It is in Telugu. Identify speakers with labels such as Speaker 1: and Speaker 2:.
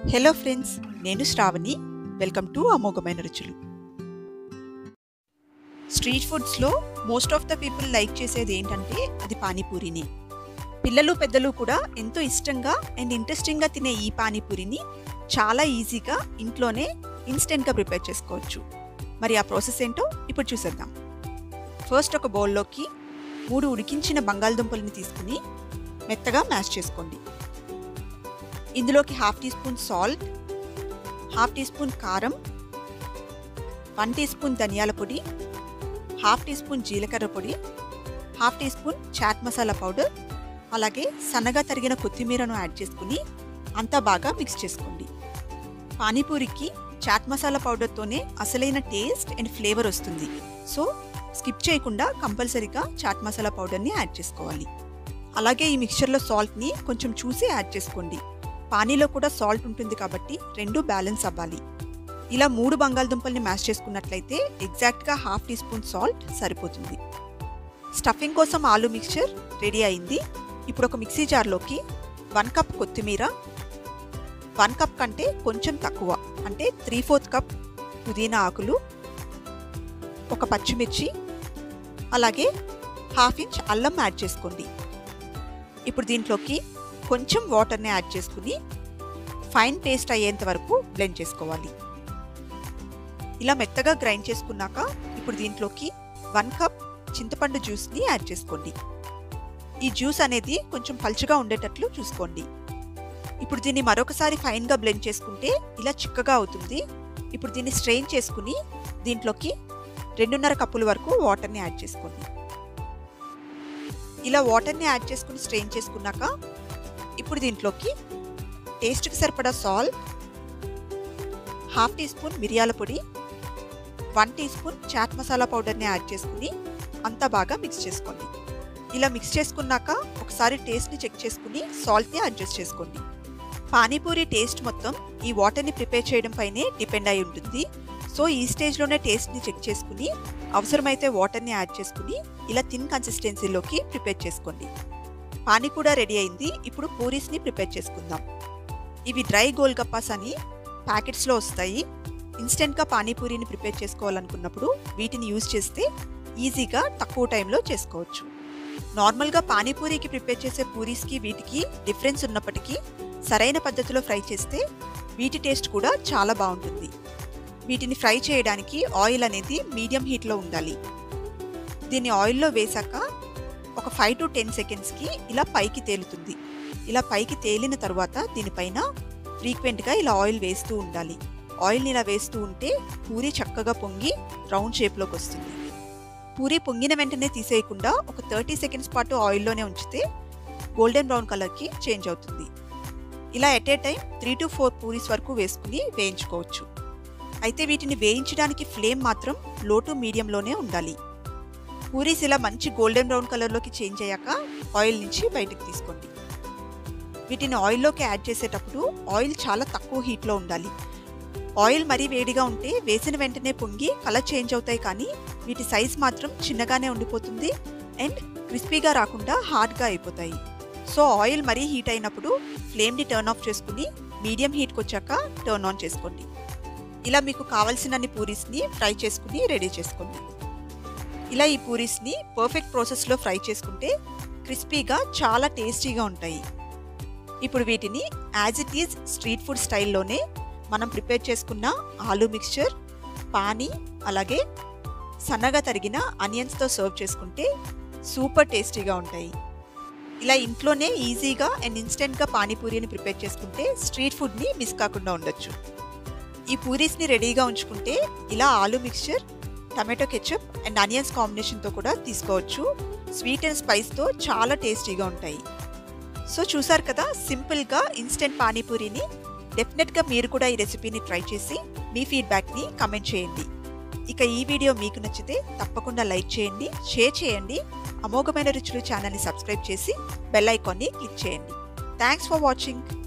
Speaker 1: హలో ఫ్రెండ్స్ నేను శ్రావణి వెల్కమ్ టు అమోఘమైన రుచులు స్ట్రీట్ ఫుడ్స్లో most of the people like చేసేది ఏంటంటే అది పానీపూరిని పిల్లలు పెద్దలు కూడా ఎంతో ఇష్టంగా అండ్ ఇంట్రెస్టింగ్గా తినే ఈ పానీపూరిని చాలా ఈజీగా ఇంట్లోనే ఇన్స్టెంట్గా ప్రిపేర్ చేసుకోవచ్చు మరి ఆ ప్రాసెస్ ఏంటో ఇప్పుడు చూసేద్దాం ఫస్ట్ ఒక బౌల్లోకి మూడు ఉడికించిన బంగాళదుంపల్ని తీసుకుని మెత్తగా మ్యాష్ చేసుకోండి ఇందులోకి half teaspoon salt half teaspoon కారం వన్ టీ స్పూన్ ధనియాల పొడి హాఫ్ టీ స్పూన్ జీలకర్ర పొడి half teaspoon chaat masala powder అలాగే సన్నగా తరిగిన కొత్తిమీరను యాడ్ చేసుకుని అంతా బాగా మిక్స్ చేసుకోండి పానీపూరికి చాట్ మసాలా పౌడర్తోనే అసలైన టేస్ట్ అండ్ ఫ్లేవర్ వస్తుంది సో స్కిప్ చేయకుండా కంపల్సరీగా చాట్ మసాలా పౌడర్ని యాడ్ చేసుకోవాలి అలాగే ఈ మిక్చర్లో సాల్ట్ని కొంచెం చూసి యాడ్ చేసుకోండి పానీలో కూడా సాల్ట్ ఉంటుంది కాబట్టి రెండు బ్యాలెన్స్ అవ్వాలి ఇలా మూడు బంగాళదుంపల్ని మ్యాష్ చేసుకున్నట్లయితే ఎగ్జాక్ట్గా హాఫ్ టీ స్పూన్ సాల్ట్ సరిపోతుంది స్టఫింగ్ కోసం ఆలు మిక్చర్ రెడీ అయింది ఇప్పుడు ఒక మిక్సీ జార్లోకి వన్ కప్ కొత్తిమీర వన్ కప్ కంటే కొంచెం తక్కువ అంటే త్రీ ఫోర్త్ కప్ పుదీనా ఆకులు ఒక పచ్చిమిర్చి అలాగే హాఫ్ ఇంచ్ అల్లం యాడ్ చేసుకోండి ఇప్పుడు దీంట్లోకి కొంచెం వాటర్ని యాడ్ చేసుకుని ఫైన్ పేస్ట్ అయ్యేంత వరకు బ్లెండ్ చేసుకోవాలి ఇలా మెత్తగా గ్రైండ్ చేసుకున్నాక ఇప్పుడు దీంట్లోకి వన్ కప్ చింతపండు జ్యూస్ని యాడ్ చేసుకోండి ఈ జ్యూస్ అనేది కొంచెం పలుచగా ఉండేటట్లు చూసుకోండి ఇప్పుడు దీన్ని మరొకసారి ఫైన్గా బ్లెండ్ చేసుకుంటే ఇలా చిక్కగా అవుతుంది ఇప్పుడు దీన్ని స్ట్రెయిన్ చేసుకుని దీంట్లోకి రెండున్నర కప్పుల వరకు వాటర్ని యాడ్ చేసుకోండి ఇలా వాటర్ని యాడ్ చేసుకుని స్ట్రెయిన్ చేసుకున్నాక ఇప్పుడు దీంట్లోకి టేస్ట్కి సరిపడా సాల్ట్ హాఫ్ టీ స్పూన్ మిరియాల పొడి one teaspoon chaat masala పౌడర్ని యాడ్ చేసుకుని అంతా బాగా మిక్స్ చేసుకోండి ఇలా మిక్స్ చేసుకున్నాక ఒకసారి టేస్ట్ని చెక్ చేసుకుని సాల్ట్ని అడ్జస్ట్ చేసుకోండి పానీపూరి టేస్ట్ మొత్తం ఈ వాటర్ని ప్రిపేర్ చేయడం పైనే డిపెండ్ అయి ఉంటుంది సో ఈ స్టేజ్లోనే టేస్ట్ని చెక్ చేసుకుని అవసరమైతే వాటర్ని యాడ్ చేసుకుని ఇలా థిన్ కన్సిస్టెన్సీలోకి ప్రిపేర్ చేసుకోండి పానీ కూడా రెడీ అయింది ఇప్పుడు పూరీస్ని ప్రిపేర్ చేసుకుందాం ఇవి డ్రై గోల్గప్పాస్ అని ప్యాకెట్స్లో వస్తాయి ఇన్స్టెంట్గా పానీపూరిని ప్రిపేర్ చేసుకోవాలనుకున్నప్పుడు వీటిని యూజ్ చేస్తే ఈజీగా తక్కువ టైంలో చేసుకోవచ్చు నార్మల్గా పానీపూరికి ప్రిపేర్ చేసే పూరీస్కి వీటికి డిఫరెన్స్ ఉన్నప్పటికీ సరైన పద్ధతిలో ఫ్రై చేస్తే వీటి టేస్ట్ కూడా చాలా బాగుంటుంది వీటిని ఫ్రై చేయడానికి ఆయిల్ అనేది మీడియం హీట్లో ఉండాలి దీన్ని ఆయిల్లో వేశాక ఒక ఫైవ్ టు టెన్ సెకండ్స్కి ఇలా పైకి తేలుతుంది ఇలా పైకి తేలిన తర్వాత దీనిపైన ఫ్రీక్వెంట్గా ఇలా ఆయిల్ వేస్తూ ఉండాలి ఆయిల్ని ఇలా వేస్తూ ఉంటే పూరి చక్కగా పొంగి రౌండ్ షేప్లోకి వస్తుంది పూరి పొంగిన వెంటనే తీసేయకుండా ఒక థర్టీ సెకండ్స్ పాటు ఆయిల్లోనే ఉంచితే గోల్డెన్ బ్రౌన్ కలర్కి చేంజ్ అవుతుంది ఇలా at a time three to four puris వరకు వేసుకుని వేయించుకోవచ్చు అయితే వీటిని వేయించడానికి ఫ్లేమ్ మాత్రం లో టు మీడియంలోనే ఉండాలి పూరీస్ ఇలా మంచి గోల్డెన్ బ్రౌన్ కలర్లోకి చేంజ్ అయ్యాక ఆయిల్ నుంచి బయటకు తీసుకోండి వీటిని ఆయిల్లోకి యాడ్ చేసేటప్పుడు ఆయిల్ చాలా తక్కువ హీట్లో ఉండాలి ఆయిల్ మరీ వేడిగా ఉంటే వేసిన వెంటనే పొంగి కలర్ చేంజ్ అవుతాయి కానీ వీటి సైజ్ మాత్రం చిన్నగానే ఉండిపోతుంది అండ్ క్రిస్పీగా రాకుండా హార్డ్గా అయిపోతాయి సో ఆయిల్ మరీ హీట్ అయినప్పుడు ఫ్లేమ్ని టర్న్ ఆఫ్ చేసుకుని మీడియం హీట్కి వచ్చాక టర్న్ ఆన్ చేసుకోండి ఇలా మీకు కావలసినన్ని పూరీస్ని ఫ్రై చేసుకుని రెడీ చేసుకోండి ఇలా ఈ పూరీస్ని పర్ఫెక్ట్ ప్రాసెస్లో ఫ్రై చేసుకుంటే క్రిస్పీగా చాలా టేస్టీగా ఉంటాయి ఇప్పుడు వీటిని as it is street food స్టైల్లోనే మనం ప్రిపేర్ చేసుకున్న ఆలూ మిక్చర్ పానీ అలాగే సన్నగా తరిగిన అనియన్స్తో సర్వ్ చేసుకుంటే సూపర్ టేస్టీగా ఉంటాయి ఇలా ఇంట్లోనే ఈజీగా అండ్ ఇన్స్టెంట్గా పానీపూరిని ప్రిపేర్ చేసుకుంటే స్ట్రీట్ ఫుడ్ని మిస్ కాకుండా ఉండొచ్చు ఈ పూరీస్ని రెడీగా ఉంచుకుంటే ఇలా aloo mixture tomato ketchup and onions కాంబినేషన్తో కూడా తీసుకోవచ్చు స్వీట్ అండ్ స్పైస్తో చాలా టేస్టీగా ఉంటాయి సో చూసారు కదా సింపుల్గా ఇన్స్టెంట్ పానీపూరిని డెఫినెట్గా మీరు కూడా ఈ రెసిపీని ట్రై చేసి మీ ఫీడ్బ్యాక్ని కమెంట్ చేయండి ఇక ఈ వీడియో మీకు నచ్చితే తప్పకుండా లైక్ చేయండి షేర్ చేయండి అమోఘమైన రుచులు ఛానల్ని సబ్స్క్రైబ్ చేసి బెల్ ఐకాన్ని క్లిక్ చేయండి థ్యాంక్స్ ఫర్ వాచింగ్